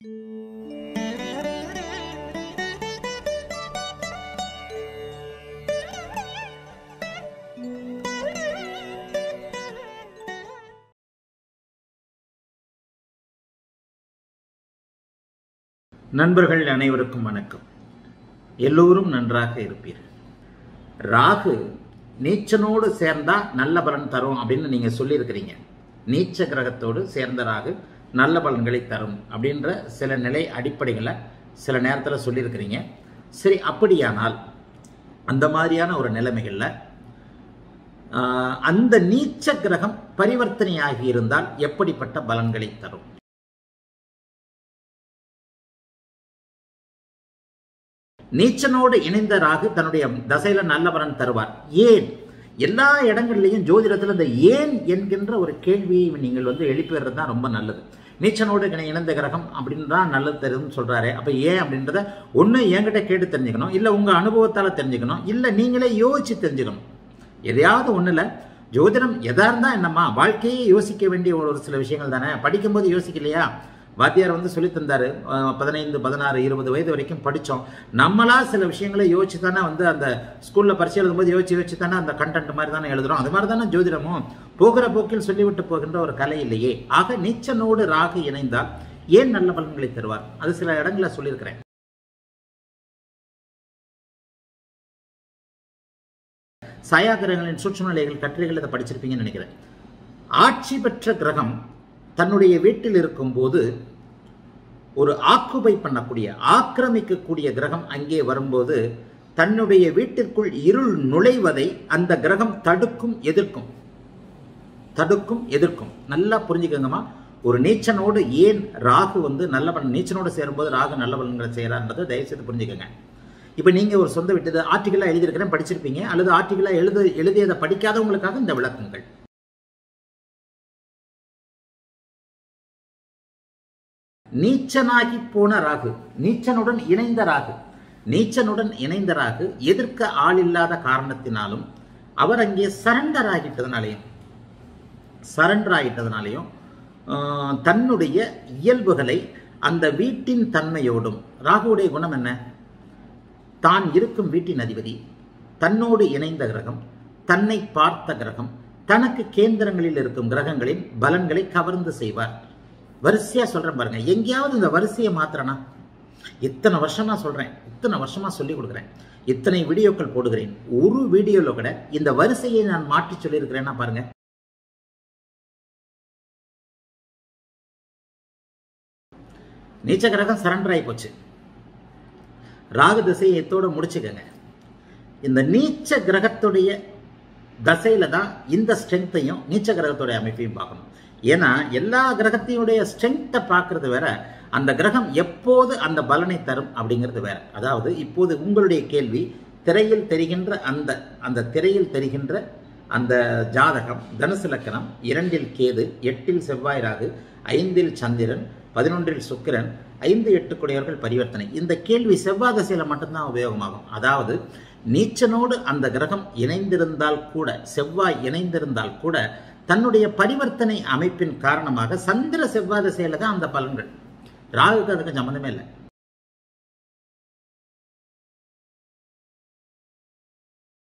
நண்பர்கள் அனைவருக்கும் வணக்கம் எல்லோரும் நன்றாக இருப்பீர்கள் ராகு நீச்சனோடு சேர்ந்தா நல்ல பலன் தரும் அப்படின்னு நீங்க சொல்லியிருக்கிறீங்க நீச்ச கிரகத்தோடு சேர்ந்த ராகு நல்ல பலன்களை தரும் அப்படின்ற சில நிலை அடிப்படைகளை சில நேரத்தில் சொல்லியிருக்கிறீங்க சரி அப்படியானால் அந்த மாதிரியான ஒரு நிலைமைகளில் ஆஹ், அந்த நீச்ச கிரகம் பரிவர்த்தனையாகி இருந்தால் எப்படிப்பட்ட பலன்களை தரும் நீச்சனோடு இணைந்த ராகு தன்னுடைய தசையில நல்ல பலன் தருவார் ஏன் எல்லா இடங்கள்லையும் ஜோதிடத்தில் இந்த ஏன் என்கின்ற ஒரு கேள்வியை நீங்கள் வந்து எழுப்பி வர்றது தான் ரொம்ப நல்லது நீச்சனோடு இணை- இணைந்த கிரகம் அப்படின்றா நல்லது தருதுன்னு சொல்றாரு அப்ப ஏன் அப்படின்றத ஒண்ணு என்கிட்ட கேட்டு தெரிஞ்சுக்கணும் இல்ல உங்க அனுபவத்தால தெரிஞ்சுக்கணும் இல்ல நீங்களே யோசிச்சு தெரிஞ்சுக்கணும் எதையாவது ஒண்ணுல ஜோதிடம் எதா இருந்தா என்னம்மா வாழ்க்கையே யோசிக்க வேண்டிய ஒரு சில விஷயங்கள் தானே படிக்கும்போது யோசிக்கலையா வாத்தியார் வந்து சொல்லி தந்தாரு அஹ், பதினைந்து பதினாறு இருபது வயது வரைக்கும் படித்தோம் நம்மளா சில விஷயங்களை யோசிச்சு தானே வந்து அந்த ஸ்கூல்ல பரிசு எழுதும்போது யோசிச்சு யோசிச்சு தானே அந்த கண்டென்ட் மாதிரி தானே எழுதுறோம் அது மாதிரி தானே ஜோதிடமும் போகிற போக்கில் சொல்லிவிட்டு போகின்ற ஒரு கலை இல்லையே ஆக நீச்சனோடு ராகு இணைந்தால் ஏன் நல்ல பலன்களை தருவார் அது சில இடங்களை சொல்லியிருக்கிறேன் சாயா கிரகங்களின் சூட்சும நிலைகள் கட்டுரைகள் இதை படிச்சிருப்பீங்கன்னு நினைக்கிறேன் ஆட்சி பெற்ற கிரகம் தன்னுடைய வீட்டில் இருக்கும்போது ஒரு ஆக்குபை பண்ணக்கூடிய ஆக்கிரமிக்கக்கூடிய கிரகம் அங்கே வரும்போது தன்னுடைய வீட்டிற்குள் இருள் நுழைவதை அந்த கிரகம் தடுக்கும் எதிர்க்கும் தடுக்கும் எதிர்க்கும் நல்லா புரிஞ்சுக்கங்கம்மா ஒரு நீச்சனோடு ஏன் ராகு வந்து நல்ல பலன் நீச்சனோடு சேரும்போது ராகு நல்ல பலன்களை செய்யறான்றதை தயவுசெய்து புரிஞ்சுக்கங்க இப்போ நீங்க ஒரு சொந்த விட்டது ஆர்டிகலா எழுதியிருக்கிறேன் படிச்சிருப்பீங்க அல்லது ஆர்டிகலா எழுத எழுதியதை படிக்காதவங்களுக்காக இந்த விளக்கங்கள் நீச்சனாகி போன ராகு நீச்சனுடன் இணைந்த ராகு நீச்சனுடன் இணைந்த ராகு எதிர்க்க ஆள் இல்லாத காரணத்தினாலும் அவர் அங்கே சரண்டர் ஆகிட்டதுனாலையும் சரண்டர் ஆகிட்டதுனாலையும் ஆஹ், தன்னுடைய இயல்புகளை அந்த வீட்டின் தன்மையோடும் ராகுவுடைய குணம் என்ன தான் இருக்கும் வீட்டின் அதிபதி தன்னோடு இணைந்த கிரகம் தன்னை பார்த்த கிரகம் தனக்கு கேந்திரங்களில் இருக்கும் கிரகங்களின் பலன்களை கவர்ந்து செய்வார் வரிசையா சொல்றேன் பாருங்க எங்கேயாவது இந்த வரிசையை மாத்திரனா இத்தனை வருஷமா சொல்றேன் இத்தனை வருஷமா சொல்லி கொடுக்குறேன் இத்தனை வீடியோக்கள் போடுகிறேன் ஒரு வீடியோல கூட இந்த வரிசையை நான் மாற்றி சொல்லியிருக்கிறேன்னா பாருங்க நீச்ச கிரகம் சரண்டர் ஆகி போச்சு ராகு திசையை எத்தோட முடிச்சுக்கங்க இந்த நீச்ச கிரகத்துடைய தசையில தான் இந்த ஸ்ட்ரென்த்தையும் நீச்ச கிரகத்துடைய அமைப்பையும் பார்க்கணும் ஏன்னா எல்லா கிரகத்தையுடைய ஸ்ட்ரென்த்தை பார்க்கறது வேற அந்த கிரகம் எப்போது அந்த பலனை தரும் அப்படிங்கிறது வேற அதாவது இப்போது உங்களுடைய கேள்வி திரையில் தெரிகின்ற அந்த அந்த திரையில் தெரிகின்ற அந்த ஜாதகம் தனுசு லக்கணம் இரண்டில் கேது எட்டில் செவ்வாய் ராகு ஐந்தில் சந்திரன் பதினொன்றில் சுக்கிரன் ஐந்து எட்டு குடையவர்கள் பரிவர்த்தனை இந்த கேள்வி செவ்வாய் திசையில மட்டும்தான் உபயோகமாகும் அதாவது நீச்சனோடு அந்த கிரகம் இணைந்திருந்தால் கூட செவ்வாய் இணைந்திருந்தால் கூட தன்னுடைய பரிவர்த்தனை அமைப்பின் காரணமாக சந்திர செவ்வாய் திசையில தான் அந்த பலன்கள் ராகுக்கு அதுக்கு சம்மந்தமே இல்லை